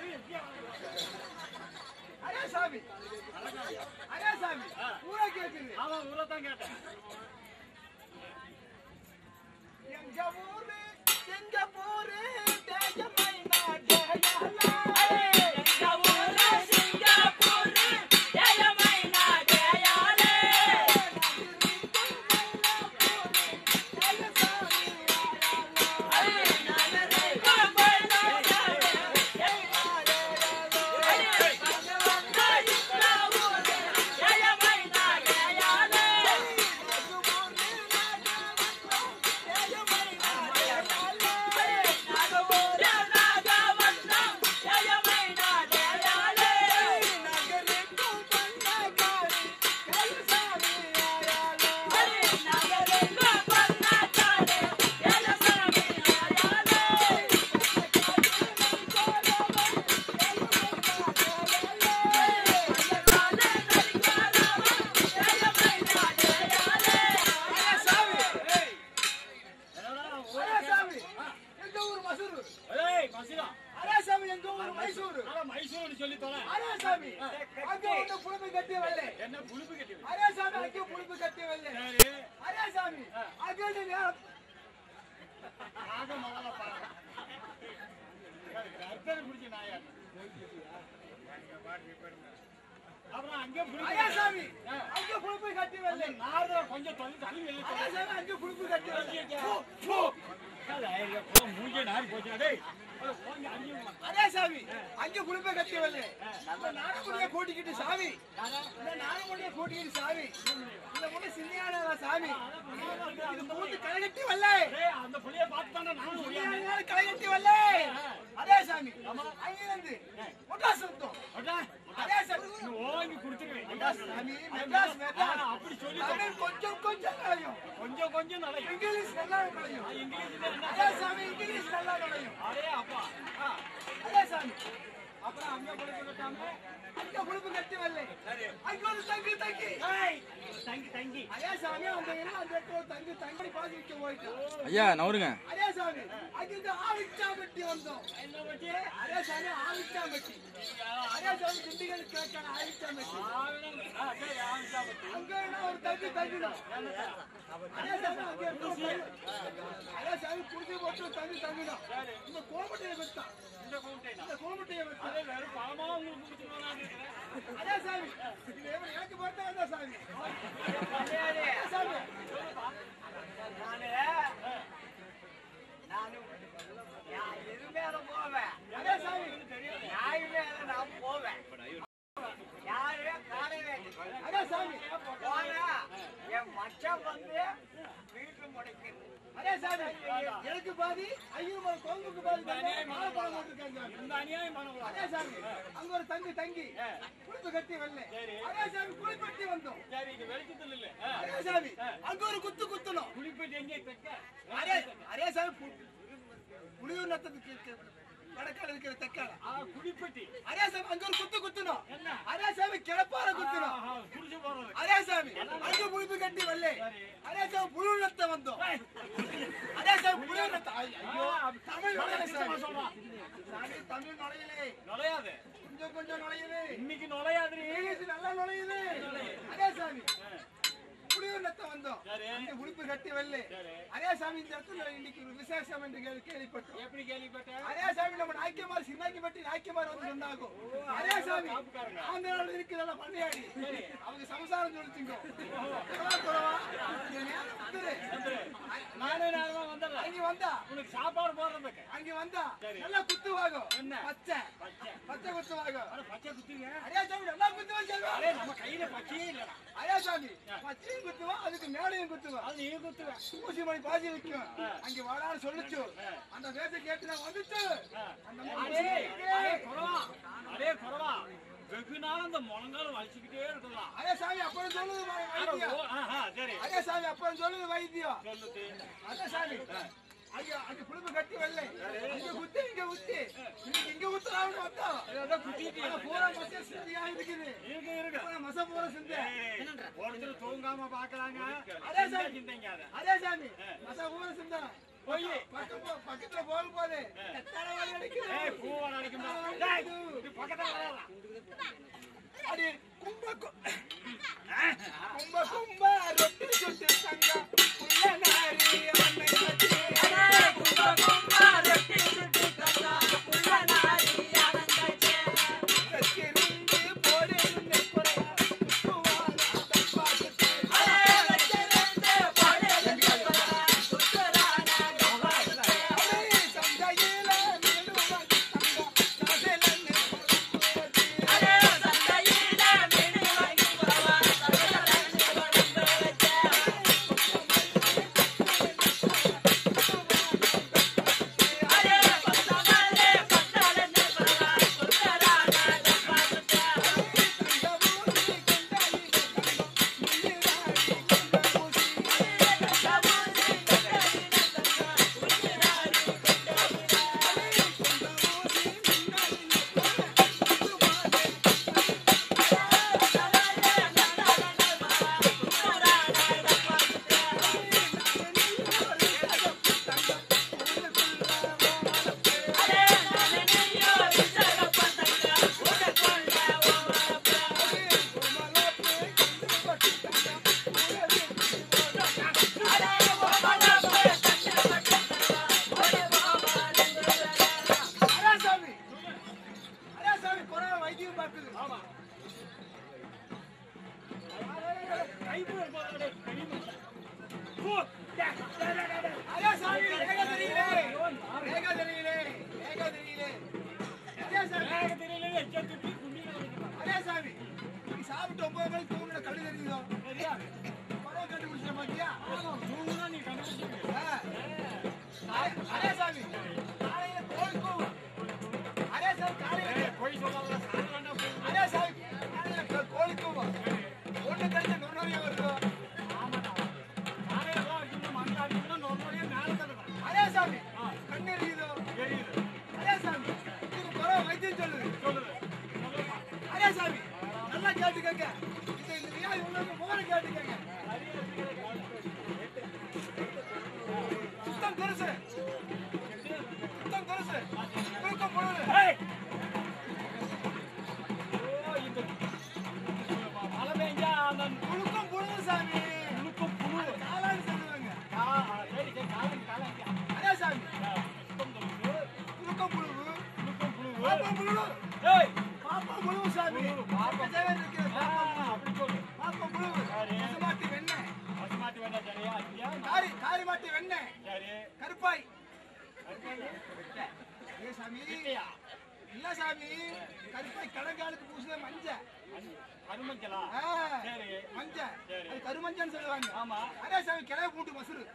அரே சாமி அரே சாமி ஊரே கேக்குது ஆமா ஊரை தான் கேட்டேன் எங்க ஊரு எங்க ஊரு தேஜமை நாடேயாலா அரே சாமி எங்க ஊரு மசூரு ஏய் மசிரா அரே சாமி எங்க ஊரு மைசூரு அட மைசூர் சொல்லி தொலை அரே சாமி அங்க ஒண்ணு புழுப்பு கட்டி வரல என்ன புழுப்பு கட்டி அரே சாமி அங்க புழுப்பு கட்டி வரல சரி அரே சாமி அங்க ஒண்ணு நேரம் ஆக முதல்ல பாருங்க கர்த்தர் பிடிச்ச நாயா அப்புறம் அங்கே அரே பிடிச்ச சாமி அங்க புழுப்பு கட்டி வரல நாரத கொஞ்சம் தள்ளி தள்ளி வெளியே அரே சாமி அங்க புழுப்பு கட்டி வரல மூஞ்சே நாரி போச்சு டேய் அது போங்க அடியும் அரே சாமி அங்க புழுப்பை கட்டி வரல இந்த நாடமுடிய கூட்டிக்கிட்டு சாமி இந்த நாடமுடிய கூட்டிக்கிட்டு சாமி இந்த முன்ன சின்னியான சாமி இது மூந்து களைகட்டி வரல டேய் அந்த புள்ளைய பார்த்து தானே நானும் ஓடியாந்தேன் சின்னியான களைகட்டி வரல அரே சாமி அங்கிருந்து முட்டாசு சுத்தம் அடா அரே சாமி ஓங்கி குடுத்துருவேன் சாமி மெட்ராஸ் மெட்ராஸ் அப்படி சொல்லி தமிழ் கொஞ்சம் கொஞ்சம் கலையும் கொஞ்சம் கொஞ்சம் நல்லா இங்கிலீஷ் நல்லா கலையும் இங்கிலீஷ்ல என்ன அரே சாமி இங்கிலீஷ் நல்லா கலையும் அரே அப்பா ஆ, அரே சாமி அப்புறம் அங்க போய் சொல்லிட்டாங்க அங்க புழுப்பு கட்டி வரல அங்க ஒரு தங்கி தங்கி தங்கி தங்கி அரே சாமி அந்த எல்லாம் அந்த இடத்துல ஒரு தங்கி தங்கி பாதி விட்டு போயிட்டான் ஐயா நவருங்க அரே சாமி அங்கிருந்து ஆவிச்சாம்பட்டி வந்தோம் என்ன பத்தி அரே சாமி ஆவிச்சாம்பட்டி அரே சாமி திண்டுக்கல் கேட்கான ஆவிச்சாம்பட்டி ஆவிடம் ஆ சரி ஆவிடா பத்தி அங்க என்ன ஒரு தங்கி தங்கிடும் அரே சாமி அங்க இருந்து ஒரு தங்கி. அரே சாமி குடிச்சு போட்டு ஒரு தங்கி தங்கிடும் இந்த கோமட்டையை வச்சான் இந்த கூட்டைனா இந்த கோமட்டையை வச்சான் அதே வெறும் பழமா உங்களுக்கு குடிச்சு போனான்னு இருக்கிறேன் அரே சாமி இது எவன் எனக்கு போட்டா என்ன சாமி அரே சாமி என் மச்சான் வந்து வீட்டு முடைக்கிறது அரே சாமி எனக்கு பாதி ஐயர் மலை கோங்குக்கு பாதி மாலை பழம் போட்டுருக்காங்க இந்த அநியாயம் பண்ணக்கூடாது அதே சாமி அங்க ஒரு தங்கி தங்கி குளிப்பு கட்டி வரல அதே சாமி குளிப்பட்டி வந்தோம் சரி இது வெளிச்சத்தில் இல்ல அதே சாமி அங்க ஒரு குத்து குத்தணும் குளிப்பிட்டு எங்கே தைக்க அரே அரே சாமி பு- புலியூர் நத்தத்துக்கு வடக்கால இருக்கிற தெக்கால ஆ, குளிப்பட்டி அரே சாமி அங்க ஒரு குத்து குத்தணும் என்ன? அரே சாமி கிளப்பார குத்தணும் ஆஹா, குடிச்சு போறது அரே சாமி அங்க புளிப்பு கட்டி வரல அரே சாமி புலியூர் நத்த வந்தோம் அரே சாமி புலியூர் நத்த ஐயோ தமிழ் நுழையல சாமி சாமி தமிழ் நுழையலே நுழையாது கொஞ்சம் கொஞ்சம் நுழையுது இன்னைக்கு நுழையாது இங்கிலீஷ் நல்லா நுழையுது அதே சாமி புளியூர் நத்த வந்தோம் அந்த உடுப்பு கட்டி வரல அதே சாமி இந்த இடத்துல இன்னைக்கு ஒரு விசேஷம் என்று கேள்வி- கேள்விப்பட்டோம் எப்படி கேள்விப்பட்ட அதே சாமி நம்ம நாய்க்கமார் சின்னாக்கிப்பட்டி நாய்க்கமார் வந்து சொன்னாங்க அதே சாமி ஆந்திராவில் இருக்கிற பண்ணையாடி அவங்க சம்சாரம் சொல்லிச்சுங்க குறவா, குறவா. என் நேரம் வந்துரு. நானே நானும் வந்துடுறேன் அங்க வந்தா உனக்கு சாப்பாடு போடுறதுக்கு அங்க வந்தா நல்லா குத்துவாகும் என்ன? பச்சை பச்சை குத்துவாகும் அட, பச்சை குத்துங்க அதே சாமி நல்லா குத்துவாங்க அரே நம்ம கையில பச்சையே இல்லடா அதே சாமி பச்சையும் குத்துவா அதுக்கு மேலையும் குத்துவா அது நீ குத்துவேன் ஊசி மணி பாசி வைக்கும் அங்க வாடான்னு சொல்லுச்சு அந்த வேசை கேட்டு நான் வந்துச்சு அந்த அடே மாதிரி அடே குறவா அடே குறவா வெகு நாள் அந்த முழங்கால வலிச்சுக்கிட்டே இருக்கலாம் அதே சாமி அப்புறம் சொல்லுது வை- அட, வைத்தியம் ஓ, ஆஹா, சரி அதே சாமி அப்புறம் சொல்லுது வைத்தியம் சொல்லுது அதே சாமி ஐயா அங்க குடும்ப கட்டி வரல இங்க குத்தி இங்க குத்தி இன்னைக்கு இங்க குத்துறான்னு வந்தோம் அதான் குத்திட்டு ஆனா பூரா மச சிந்தியா இருக்குது இருக்கு இருக்கு பூரா மச பூரா சிந்தி ஏய், ஒருத்தர் தூங்காம பாக்குறாங்க அதே சாமி சிந்தைங்க அதை அதே சாமி மச பூரா சிந்தா போய் பக்கம் போ- பக்கத்துல போகும் போது தலை வலி அடிக்குது. ஏய் பூவாட அடிக்குமா தலை வலி டேய், அடிக்குது. இது பக்கத்துல வராதா அடி கும்ப கு- கும்ப கும்ப ரொட்டி சுட்டு தங்க புள்ள நாரி அன்னை கட்டி. கத்திருந்து போடு நின்னு குறையா, குத்துவாரா தப்பாக்குத்து. அடி சந்தையில மீனுவாங்க தங்க, சாசலன்னு குத்துவதி. அராசாமி அராசாமி கொரோனா வைத்தியம் பார்க்குது ஆமா கைப்பு போதே கைப்பு ஓ டேய், டேய், டேய், டேய். அராசாமி ரேகா தெரியலே ரேகா தெரியலே ரேகா தெரியலே அராசாமி எனக்கு தெரியல எச்ச துப்பி குண்டில வைக்கணும் அராசாமி நீ சாப்பிட்டு ஒன்பது மணிக்கு தூங்குன கழு தெரியுதோ சரியா கொரோனா கண்டுபிடிச்ச மாட்டியா தூங்குனா நீ கண்டுபிடிச்சிருக்க அராசாமி காலையில கோழி கூவும் அராசாமி காலையில போய் சொல்லாத சாக வேண்டாம் போய் அராசாமி காலையில கோழி கூவும் ஒண்ணு கழிச்சு நுண்ணுறிய வருதோ காலையில எல்லாம் வைக்கணும் மணி அடிக்கணும் நோக்கோடியே மேல தள்ளுவேன் அராசாமி கண்ணு எரியுதோ தெரியுது அராசாமி இதுக்கு கொரோனா வைத்தியம் சொல்லுது சொல்லுது சொல்லுப்பா அரேசாமி நல்லா கேட்டுக்கங்க இந்த இந்த வியாதி உள்ளவங்க போன கேட்டுக்கங்க சுத்தம் துருசு சுத்தம் துருசு குறுக்கம் பொழுது ஏய்! ஓ, இந்த மழை பெஞ்சா அந்த குறுக்கம் பொழுது சாமி நுணுக்கம் புழு காலான்னு சொல்லுவாங்க ஆ, ஆ, சரி சரி காலம் காலம் அரேசாமி சுத்தம் தொழுது குறுக்கம் புழுவு நுணுக்கம் புழு பாப்பா புழுவு ஏய் பாப்பா புழுவு சாமி பாப்பா தேவை இருக்கிற ஆ, பாப்பா அப்படி சொல்லு பாப்பா புழுவு சரி. பசுமாட்டி வெண்ணெய் அது மாட்டி வேண்டாம் சரியா ஐயா காரி காரி மாட்டி வெண்ணெய் சரி கருப்பாய் ஏ சாமி இல்லையா இல்ல சாமி கருப்பாய் கடங்காலுக்கு பூசுத மஞ்ச கருமஞ்சளா ஆ, சரி மஞ்சள் சரி. அது கருமஞ்சள்னு சொல்லுவாங்க ஆமா அதே சாமி கிளை பூண்டு மசுரு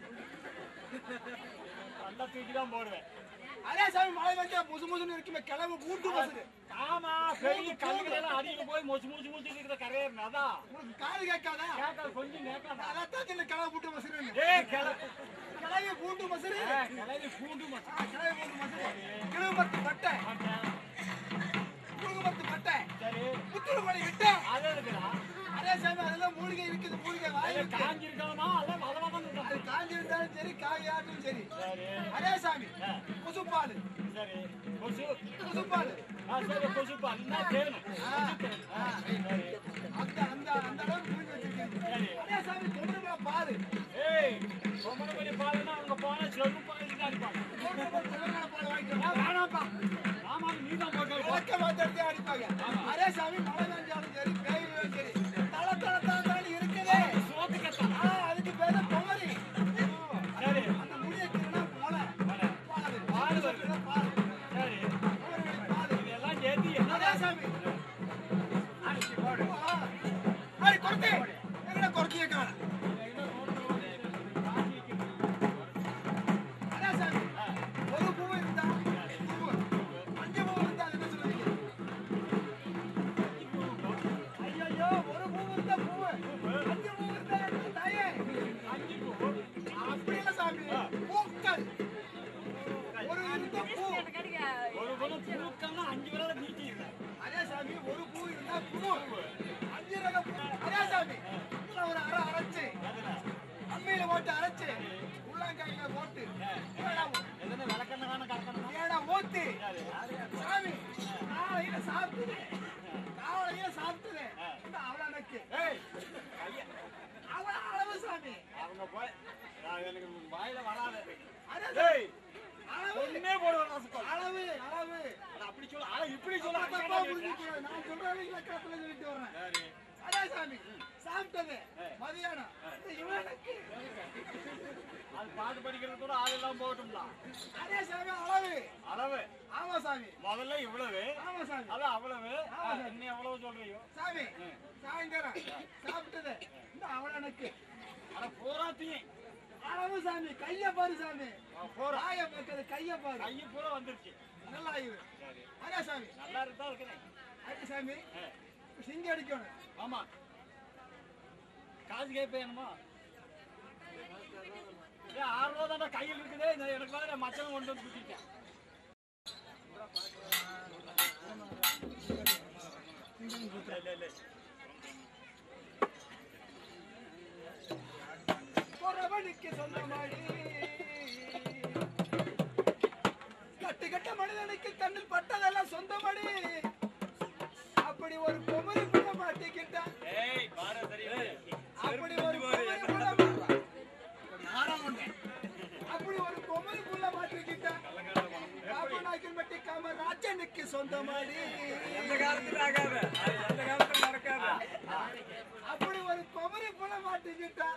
நல்லா தூக்கி தான் போடுவேன் அதே சாமி மழை வந்தா முசு முசுன்னு இருக்குமே கிளம்பு பூண்டு மசுரு ஆமா பெரிய கல்லுகள் எல்லாம் அடிக்க போய் மொச்சு மூச்சு மூச்சு இருக்கிற கரையர் அதான் உனக்கு காது கேட்காதா கேட்காது கொஞ்சம் கேட்காதா அதான் தான் சின்ன கிளை பூண்டு மசுருன்னு ஏ கிள கிளவி பூண்டு மசுரு கிளவி பூண்டு மட்டும் ஆ, கிளவி பூண்டு மசுரு கிழுமத்து பட்டை குழுமத்து பட்டை சரி புத்துரு மணி விட்டை அது இருக்குடா அதே சாமி அதெல்லாம் மூலிகை இருக்குது மூலிகை வாய் அது இருக்கு காஞ்சிருக்கணுமா அல்ல வளவதான் அது இருக்கணும் காஞ்சி இருந்தாலும் சரி காயாட்டும் சரி சரி அதே சாமி குசுப்பாடு சரி கொசு குசுப்பாடு ஆ சரி கொசு பால் என்ன தேணும் ஆ, ஆ, அந்த அந்த அந்த அளவுக்கு புரிஞ்சு வச்சிருக்கேன் அதே சாமி தொண்டை பாரு ஏய் பொம்மனை பண்ணி பாருன்னா அவங்க போனா செருப்பு பாலிட்டு அடிப்பாங்க தொண்டை பால் வாங்கிட்டு ஏன் வேணாம்ப்பா ஆமா நீ தான் போட்டு வை. விளக்க மாத்திரத்தை அடிப்பாங்க அதே சாமி மழை பெஞ்சாலும் சரி பெய்யும் சரி தள தள தள தளன்னு இருக்குது சோத்துக்கத்தான் ஆ, அதுக்கு பேரு குமரி சரி அந்த முடிய கிரணா மொளை பால் பால் வருது. பால் சரி குமரி பால் இதெல்லாம் சேர்த்து என்ன அதே சாமி அரிசி போடு ஆ, அடி கொரத்தி எங்கடா கொரத்திய காண அதே சாமி ஒரு பூ இருந்தா பூ அஞ்சு பூ இருந்தா அது என்ன சொல்லுவீங்க ஐயோ ஒரு பூ இருந்தா பூ அஞ்சு பூ இருந்தா என்ன தாயே அப்படி இல்ல சாமி பூக்கள் ஒரு இருந்த பூ ஒரு குணம் பூக்கம்னா அஞ்சு விரல நீட்டிடுறேன் அதே சாமி ஒரு பூ இருந்தா பூ அஞ்சு ரக பூ அதே சாமி இதுல ஒரு அரை அரைச்சு அம்மியில போட்டு அரைச்சு உள்ளங்காய்ல போட்டு ஏடா எதனா விளக்கண்ண கலக்கணும் ஏடா ஊத்தி சாமி காலையில சாப்பிட்டுது காலையில சாப்பிட்டுது இந்த அவளுக்கு ஏய் அவள அளவு சாமி அவங்க போய் நான் எனக்கு வாயில வராது அதே சாமி. ஏய் அளவு ஒண்ணே போடுவேன் ரசப்பா அளவு அளவு அப்படி சொல்ல ஆனா இப்படி சொல்ல தப்பா புரிஞ்சுக்கூடாது. நான் சொல்றதை இலக்கணத்துல சொல்லிட்டு வர்றேன் சரி அதே சாமி சாப்பிட்டது மதியானம் இந்த இவனுக்கு அது பாட்டு படிக்கிறது கூட ஆளெல்லாம் போகட்டும்ல அதே சாமி அளவு அளவு ஆமா சாமி முதல்ல இவ்வளவு ஆமா சாமி அது அவ்வளவு இன்னும் எவ்வளவு சொல்றியோ சாமி சாயந்தரம் சாப்பிட்டது இந்த அவனுக்கு ஆனா பூராத்தையும் அளவு சாமி கைய பாரு சாமி பூரா காய வைக்கிறது கைய பாரு கையை பூரா வந்துருச்சு நல்லா இது அதே சாமி நல்லா இருந்தா இருக்கிறேன் அதே சாமி சிங்க அடிக்கணும் ஆமா காசு கேட்பேனுமா ஏ ஆறு ரூபா தானே கையில் இருக்குதே இந்த எனக்கு வேற மச்சம் கொண்டு வந்து குத்திட்டேன் இல்ல, இல்ல. பொறவனுக்கு சொந்தமாடி கட்டு கட்ட மனிதனுக்கு கண்ணில் பட்டதெல்லாம் சொந்தமடி அப்படி ஒரு குமரி புள்ள மாட்டிக்கிட்டான் ஏய் பாரு சரி அப்படி ஒரு குமரி புள்ள மா- அப்படி ஒரு குமரி புள்ள மாட்டிக்கிட்டான் காமநாயக்கன் மட்டி காமராஜனுக்கு சொந்தமாடி எந்த காலத்துல ஆகாத அது எந்த காலத்துல நடக்காத அப்படி ஒரு குமரி புள்ள மாட்டிக்கிட்டான்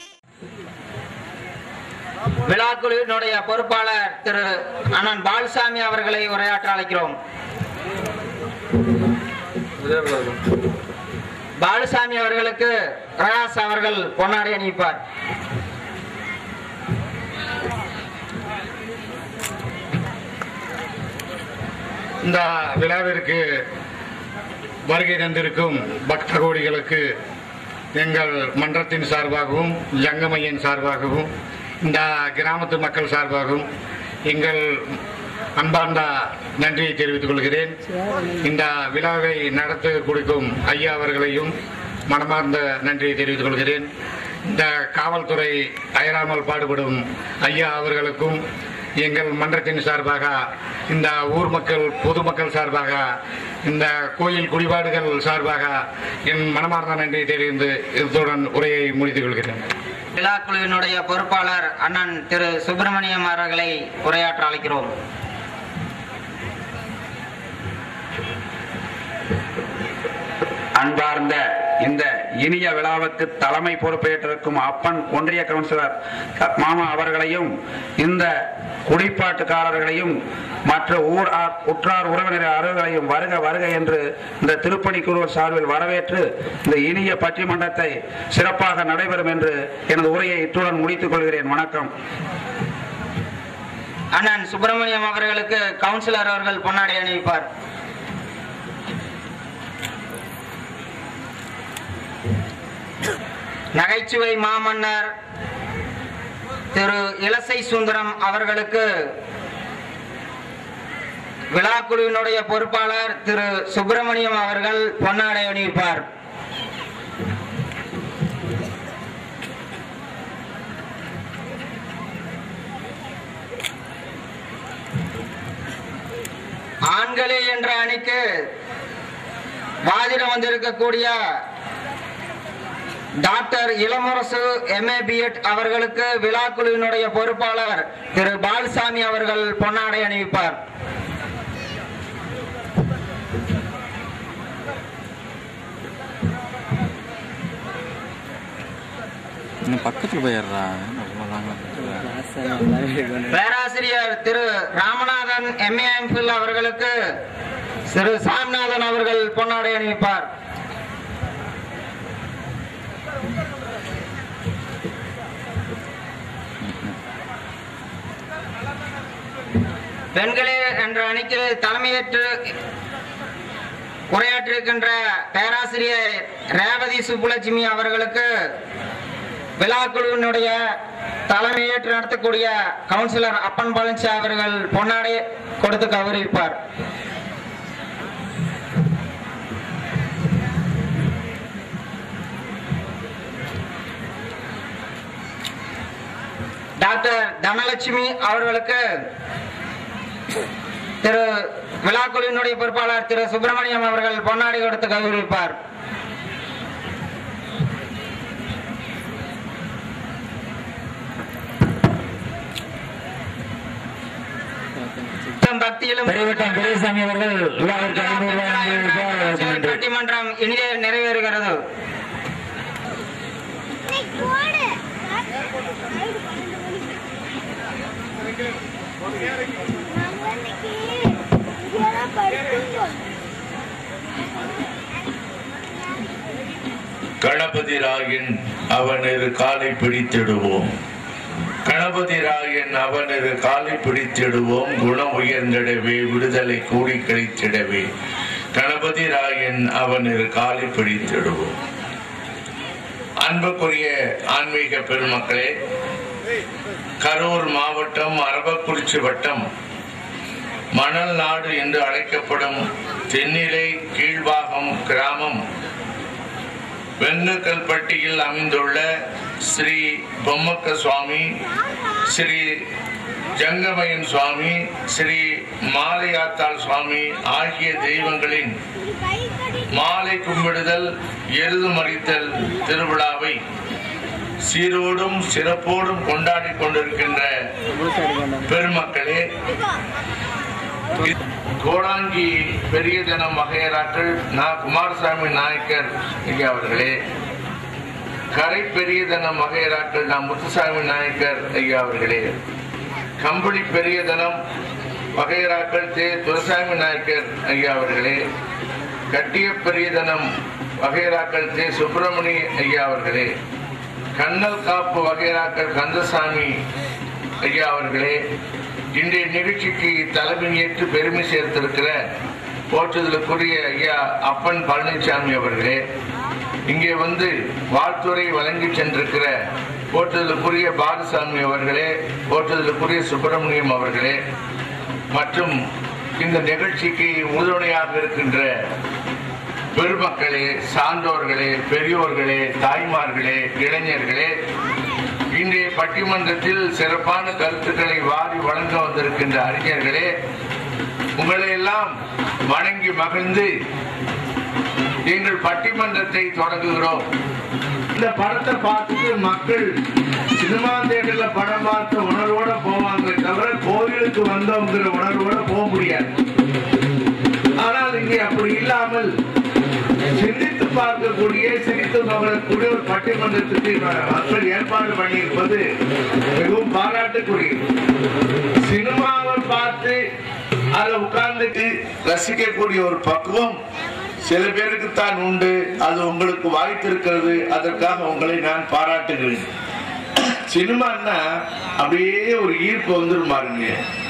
விழாக்குழுவினுடைய பொறுப்பாளர் திரு அண்ணன் பால்சாமி அவர்களை உரையாற்ற அழைக்கிறோம் பாலுசாமி அவர்களுக்கு பிரகாஷ் அவர்கள் பொன்னாடை அணிவிப்பார் இந்த விழாவிற்கு வருகை தந்திருக்கும் பக்த கோடிகளுக்கு எங்கள் மன்றத்தின் சார்பாகவும் ஜங்கமையின் சார்பாகவும் இந்த கிராமத்து மக்கள் சார்பாகவும் எங்கள் அன்பார்ந்த நன்றியை தெரிவித்துக் கொள்கிறேன் இந்த விழாவை நடத்த கொடுக்கும் ஐயா அவர்களையும் மனமார்ந்த நன்றியை தெரிவித்துக் கொள்கிறேன் இந்த காவல்துறை அயராமல் பாடுபடும் ஐயா அவர்களுக்கும் எங்கள் மன்றத்தின் சார்பாக இந்த ஊர் மக்கள் பொதுமக்கள் சார்பாக இந்த கோயில் குடிபாடுகள் சார்பாக என் மனமார்ந்த நன்றியை தெரிவித்து இத்துடன் உரையை முடித்துக் கொள்கிறேன் விழாக்குழுவினுடைய பொறுப்பாளர் அண்ணன் திரு சுப்பிரமணியம் அவர்களை உரையாற்ற அழைக்கிறோம் அன்பார்ந்த இந்த இனிய விழாவுக்கு தலைமை பொறுப்பேற்றிருக்கும் அப்பன் ஒன்றிய கவுன்சிலர் க- மாமா அவர்களையும் இந்த குடிப்பாட்டுக்காரர்களையும் மற்ற ஊர் ஆ- உற்றார் உறவினர் அறுவர்களையும் வருக வருக என்று இந்த திருப்பணி குழுவர் சார்பில் வரவேற்று இந்த இனிய பட்டிமன்றத்தை சிறப்பாக நடைபெறும் என்று எனது உரையை இத்துடன் முடித்துக் கொள்கிறேன் வணக்கம் அண்ணன் சுப்பிரமணியம் அவர்களுக்கு கவுன்சிலர் அவர்கள் பொன்னாடை அணிவிப்பார் நகைச்சுவை மாமன்னர் திரு இலசை சுந்தரம் அவர்களுக்கு விழாக்குழுவினுடைய பொறுப்பாளர் திரு சுப்பிரமணியம் அவர்கள் பொன்னாடை அணிவிப்பார் ஆண்களே என்ற அணிக்கு வாதிட வந்திருக்கக்கூடிய டாக்டர் இளமுரசு எம்ஏ பிஎட் அவர்களுக்கு விழாக்குழுவினுடைய பொறுப்பாளர் திரு பால்சாமி அவர்கள் பொன்னாடை அணிவிப்பார் பக்கத்தில் போயிடுறா பேராசிரியர் திரு ராமநாதன் எம்ஏ எம்ஃபில் அவர்களுக்கு திரு சாமிநாதன் அவர்கள் பொன்னாடை அணிவிப்பார் பெண்களே என்ற அணிக்கு தலைமையேற்று உரையாற்றிருக்கின்ற பேராசிரியர் ரேவதி சுப்புலட்சுமி அவர்களுக்கு விழாக்குழுவினுடைய தலைமையேற்று நடத்தக்கூடிய கவுன்சிலர் அப்பன் பழனிச்சி அவர்கள் பொன்னாடை கொடுத்து கௌரவிப்பார் டாக்டர் தனலட்சுமி அவர்களுக்கு திரு விழாக்குழுவினுடைய பொறுப்பாளர் திரு சுப்பிரமணியம் அவர்கள் பொன்னாடை கொடுத்து கௌரவிப்பார் பக்தியிலும் பெரியசாமி அவர்கள் விழாவிற்கு ஐநூறு ரூபாய் பட்டிமன்றம் இனிதே நிறைவேறுகிறது கணபதி ராயன் அவனது காலை பிடித்திடுவோம் கணபதி ராயன் அவனது காலை பிடித்திடுவோம் குணம் உயர்ந்திடவே விடுதலை கூடி கிடைத்திடவே கணபதி ராயன் அவனது காலை பிடித்திடுவோம் அன்புக்குரிய ஆன்மீக பெருமக்களே கரூர் மாவட்டம் அரவக்குறிச்சி வட்டம் மணல் நாடு என்று அழைக்கப்படும் தென்னிலை கீழ்பாகம் கிராமம் வெங்கக்கல்பட்டியில் அமைந்துள்ள ஸ்ரீ பொம்மக்க சுவாமி ஸ்ரீ ஜங்கமயன் சுவாமி ஸ்ரீ மாலையாத்தாள் சுவாமி ஆகிய தெய்வங்களின் மாலை கும்பிடுதல் எருது மறித்தல் திருவிழாவை சீரோடும் சிறப்போடும் கொண்டாடி கொண்டிருக்கின்ற பெருமக்களே கோடாங்கி பெரிய தினம் வகையராக்கள் நா குமாரசாமி நாயக்கர் ஐயா அவர்களே கரை பெரிய தினம் வகையராக்கள் நா முத்துசாமி நாயக்கர் ஐயா அவர்களே கம்பளி பெரிய தினம் வகையராக்கள் தே துரசாமி நாயக்கர் ஐயா அவர்களே கட்டிய பெரிய தினம் வகையராக்கள் தே சுப்பிரமணி ஐயா அவர்களே கண்ணல் காப்பு வகையராக்கள் கந்தசாமி ஐயா அவர்களே இன்றைய நிகழ்ச்சிக்கு தலைமையேற்று பெருமை சேர்த்திருக்கிற போற்றுதலுக்குரிய ஐயா அப்பன் பழனிசாமி அவர்களே இங்கே வந்து வாழ்த்துறை வழங்கி சென்றிருக்கிற போற்றுதலுக்குரிய பாலசாமி அவர்களே போற்றுதலுக்குரிய சுப்பிரமணியம் அவர்களே மற்றும் இந்த நிகழ்ச்சிக்கு உறுதுணையாக இருக்கின்ற பெருமக்களே சான்றோர்களே பெரியோர்களே தாய்மார்களே இளைஞர்களே இன்றைய பட்டிமன்றத்தில் சிறப்பான கருத்துக்களை வாரி வழங்க வந்திருக்கின்ற அறிஞர்களே உங்களை எல்லாம் வணங்கி மகிழ்ந்து எங்கள் பட்டிமன்றத்தை தொடங்குகிறோம் இந்த படத்தை பார்த்துட்டு மக்கள் சினிமா தேட்டர்ல படம் பார்த்த உணர்வோட போவாங்க தவிர கோவிலுக்கு வந்தோங்கிற உணர்வோட போக முடியாது ஆனால் இங்கே அப்படி இல்லாமல் சிந்தித்து பார்க்கக்கூடிய சிரித்து மகிழக்கூடிய ஒரு பட்டிமன்றத்துக்கு மக்கள் ஏற்பாடு பண்ணியிருப்பது மிகவும் பாராட்டுக்குரியது சினிமாவை பார்த்து அதுல உட்கார்ந்துட்டு ரசிக்கக்கூடிய ஒரு பக்குவம் சில பேருக்கு தான் உண்டு அது உங்களுக்கு வாய்த்திருக்கிறது அதற்காக உங்களை நான் பாராட்டுகிறேன் சினிமான்னா அப்படியே ஒரு ஈர்ப்பு வந்துரும் பாருங்க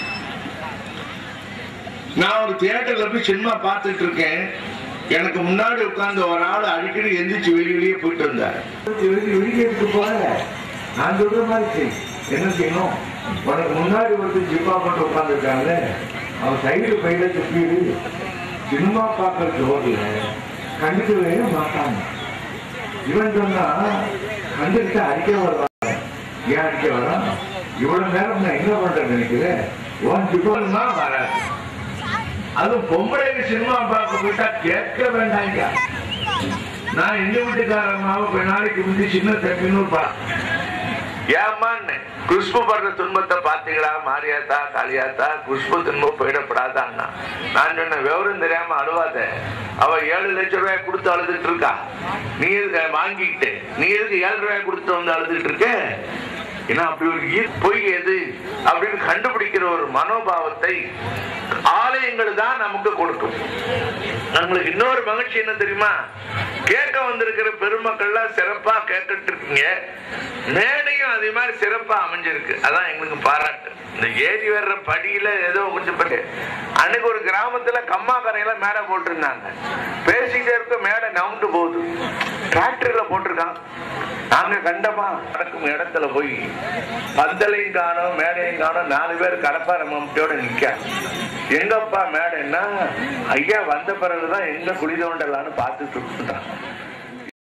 நான் ஒரு தியேட்டர்ல போய் சினிமா பார்த்துட்டு இருக்கேன் எனக்கு முன்னாடி உட்கார்ந்து ஒரு ஆள் அடிக்கடி எந்திரிச்சு வெளிய வெளியே போயிட்டு வந்தார் வெளியே போல நான் சொல்ற மாதிரி செய். என்ன செய்யணும் உனக்கு முன்னாடி ஒருத்தர் ஜிப்பா போட்டு உட்காந்துருக்காங்கல்ல அவன் சைடு பையில துப்பிடு சினிமா பார்க்கறது ரோட்ல கண்டுக்கவே மாட்டாங்க இவன் சொன்னா கண்டுக்கிட்டு அடிக்க வருவாங்க ஏன் அடிக்க வரான் இவ்வளவு நேரம் நான் என்ன பண்றேன் நினைக்கிறேன் உன் ஜிப்பா வராது அதுவும் பொம்பளைங்க சினிமா பார்க்க போயிட்டா கேட்க வேண்டாங்க நான் எங்க வீட்டுக்காரமாவ கொஞ்ச நாளைக்கு முந்தி சின்ன தம்பின்னு பா ஏமான்னு குஷ்பு படுற துன்பத்தை பாத்தீங்களா மாரியாத்தா காளியாத்தா குஷ்பு துன்பம் போயிடப்படாதான்னா நான் சொன்ன விவரம் தெரியாம அழுவாத அவ ஏழு லட்சம் ரூபாய் கொடுத்து அழுதுட்டு இருக்கா நீ எதுக்கு வாங்கிக்கிட்டு நீ எதுக்கு ஏழு ரூபாய் கொடுத்து வந்து அழுதுட்டு இருக்க ஏன்னா அப்படி ஒரு ஈர் பொய் எது அப்படின்னு கண்டுபிடிக்கிற ஒரு மனோபாவத்தை ஆலயங்கள் தான் நமக்கு கொடுக்கும் நம்மளுக்கு இன்னொரு மகிழ்ச்சி என்ன தெரியுமா கேட்க வந்திருக்கிற பெருமக்கள்லாம் சிறப்பா கேட்டுட்டு இருக்கீங்க மேடையும் அதே மாதிரி சிறப்பா அமைஞ்சிருக்கு அதான் எங்களுக்கு பாராட்டு இந்த ஏறி வர்ற படியில ஏதோ கொஞ்சம் பட்டு அன்னைக்கு ஒரு கிராமத்துல கம்மா கரையில மேடை போட்டிருந்தாங்க பேசிட்டே இருக்க மேடை நவுண்டு போகுது டிராக்டர்ல போட்டிருக்கான் நாங்க கண்டமா நடக்கும் இடத்துல போய் பந்தலையும் காணும் மேடையும் காணும் நாலு பேர் கடப்பார மம்மியோட நிக்க எங்கப்பா மேடைன்னா ஐயா வந்த பிறகுதான் எங்க குழி தோண்டலான்னு பார்த்துட்டு இருந்தான்